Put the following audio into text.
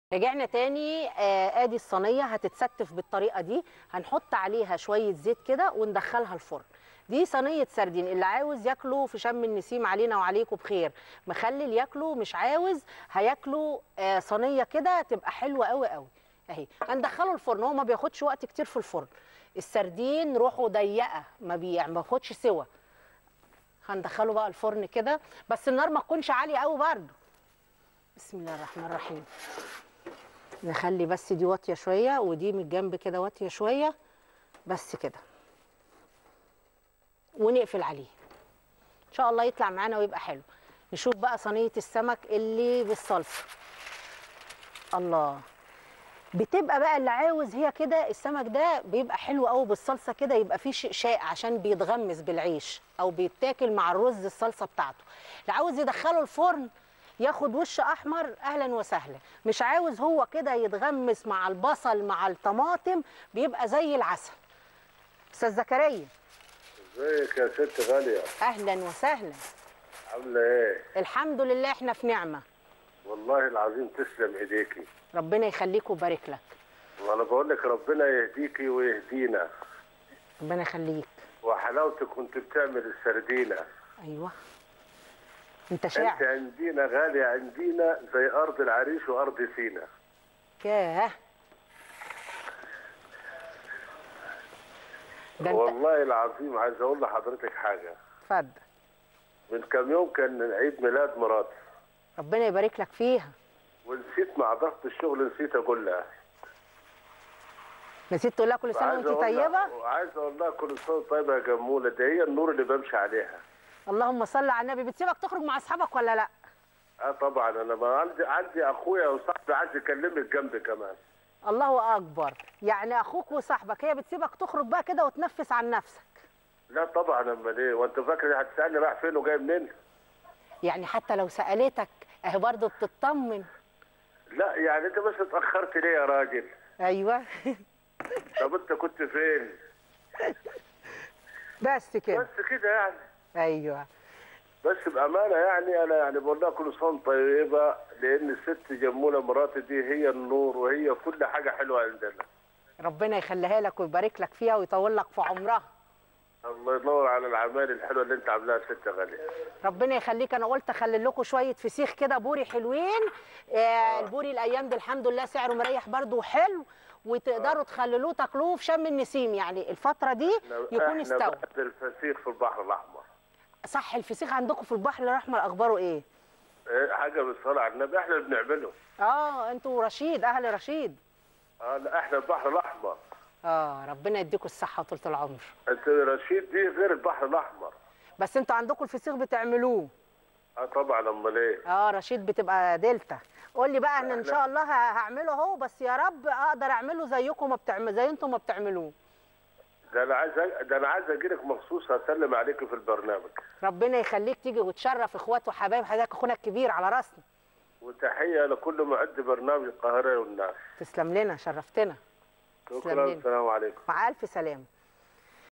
رجعنا تاني آه، ادي الصينيه هتتستف بالطريقه دي هنحط عليها شويه زيت كده وندخلها الفرن دي صينيه سردين اللي عاوز ياكله في شم النسيم علينا وعليكم بخير مخلل ياكله مش عاوز هياكله آه، صينيه كده تبقى حلوه قوي قوي اهي هندخله الفرن هو ما بياخدش وقت كتير في الفرن السردين روحه ضيقه ما بي- ما بياخدش سوا هندخله بقى الفرن كده بس النار ما تكونش عاليه قوي برده بسم الله الرحمن الرحيم نخلي بس دي واطيه شويه ودي من الجنب كده واطيه شويه بس كده ونقفل عليه ان شاء الله يطلع معانا ويبقى حلو نشوف بقى صينيه السمك اللي بالصلصه الله بتبقى بقى اللي عاوز هي كده السمك ده بيبقى حلو قوي بالصلصه كده يبقى فيه شقشاق عشان بيتغمس بالعيش او بيتاكل مع الرز الصلصه بتاعته اللي عاوز يدخله الفرن ياخد وش احمر اهلا وسهلا مش عاوز هو كده يتغمس مع البصل مع الطماطم بيبقى زي العسل استاذ زكريا ازيك يا ست غالية اهلا وسهلا عاملة ايه؟ الحمد لله احنا في نعمه والله العظيم تسلم ايديكي ربنا يخليك ويبارك لك وانا بقول لك ربنا يهديكي ويهدينا ربنا يخليك وحلاوتك وانت بتعمل السردينة ايوه انت انت شاعر عندينا غالية عندينا زي ارض العريش وارض سينا ياه ده انت والله العظيم عايز اقول لحضرتك حاجة اتفضل من كام يوم كان عيد ميلاد مراتي ربنا يبارك لك فيها ونسيت مع ضغط الشغل نسيت اقول لها نسيت تقول لها كل سنه وعايز وانت أقول لها- طيبه وعايز اقول لها كل سنة طيبة يا جمولة ده هي النور اللي بمشي عليها اللهم صل على النبي بتسيبك تخرج مع اصحابك ولا لا اه طبعا انا ما عندي عندي اخويا وصاحبي عايز يكلمك جنبي كمان الله اكبر يعني اخوك وصاحبك هي بتسيبك تخرج بقى كده وتنفس عن نفسك لا طبعا امال ايه وانت فاكر هتسالني رايح فين وجاي منين يعني حتى لو سالتك اهي برضه بتطمن لا يعني انت بس اتاخرت ليه يا راجل ايوه طب انت كنت فين بس كده بس كده يعني ايوه بس بامانه يعني انا يعني بقول لها كل سنه طيبه لان الست جموله مراتي دي هي النور وهي كل حاجه حلوه عندنا ربنا يخليها لك ويبارك لك فيها ويطول لك في عمرها الله ينور على الاعمال الحلوه اللي انت عاملاها يا ست غاليه ربنا يخليك انا قلت اخلي لكم شويه فسيخ كده بوري حلوين آه البوري الايام دي الحمد لله سعره مريح برده وحلو وتقدروا تخللوه تاكلوه في شم النسيم يعني الفتره دي يكون احنا استوى بعد الفسيخ في البحر الاحمر صح الفسيخ عندكم في البحر الاحمر اخباره ايه إيه حاجه بالصلاه على النبي احنا اللي بنعمله اه انتوا رشيد اهل رشيد اه لا احنا البحر الاحمر اه ربنا يديكم الصحه وطولة العمر انت رشيد دي غير البحر الاحمر بس انتوا عندكم الفسيخ بتعملوه اه طبعا امال ايه اه رشيد بتبقى دلتا قول لي بقى ان ان لا. شاء الله ه- هعمله اهو بس يا رب اقدر اعمله زيكم ما بتعمل زي انتم ما بتعملوه ده انا عايز أ- ده انا عايز اجي لك مخصوص هسلم عليك في البرنامج ربنا يخليك تيجي وتشرف اخوات وحبايب حضرتك اخونا الكبير على راسنا وتحيه لكل معد برنامج القاهره والناس تسلم لنا شرفتنا تسلم شكرا لنا. السلام عليكم مع الف سلامه